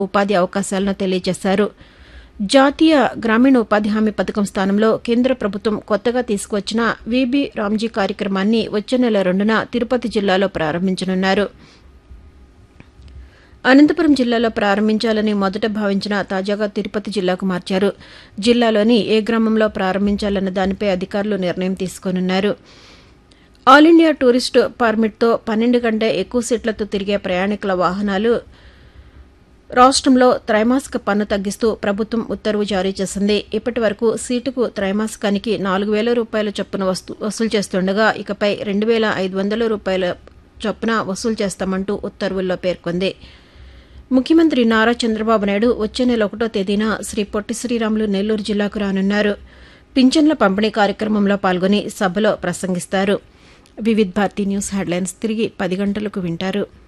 ఉపాధి అవకాశాలను తెలియజేశారు జాతీయ గ్రామీణ ఉపాధి హామీ పథకం స్థానంలో కేంద్ర ప్రభుత్వం కొత్తగా తీసుకువచ్చిన వీబీ రామ్జీ కార్యక్రమాన్ని వచ్చే నెల రెండున తిరుపతి జిల్లాలో ప్రారంభించనున్నారు అనంతపురం జిల్లాలో ప్రారంభించాలని మొదట భావించిన తాజాగా తిరుపతి జిల్లాకు మార్చారు జిల్లాలోని ఏ గ్రామంలో ప్రారంభించాలన్న దానిపై అధికారులు నిర్ణయం తీసుకోనున్నారు ఆల్ ఇండియా టూరిస్టు పర్మిట్తో పన్నెండు కంటే ఎక్కువ సీట్లతో తిరిగే ప్రయాణికుల వాహనాలు రాష్ట్రంలో త్రైమాసిక పన్ను తగ్గిస్తూ ప్రభుత్వం ఉత్తర్వు జారీ చేసింది ఇప్పటి వరకు సీటుకు త్రైమాసికానికి నాలుగు వేల రూపాయల చొప్పున వస్తు వసూలు చేస్తుండగా ఇకపై రెండు వేల ఐదు వందల రూపాయల చొప్పున వసూలు చేస్తామంటూ ఉత్తర్వుల్లో పేర్కొంది ముఖ్యమంత్రి నారా చంద్రబాబు నాయుడు వచ్చే నెల ఒకటో తేదీన శ్రీ పొట్టి శ్రీరాములు నెల్లూరు జిల్లాకు రానున్నారు పింఛన్ల పంపిణీ కార్యక్రమంలో పాల్గొని సభలో ప్రసంగిస్తారు వివిధ్ భారతి న్యూస్ హెడ్లైన్స్ తిరిగి పది గంటలకు వింటారు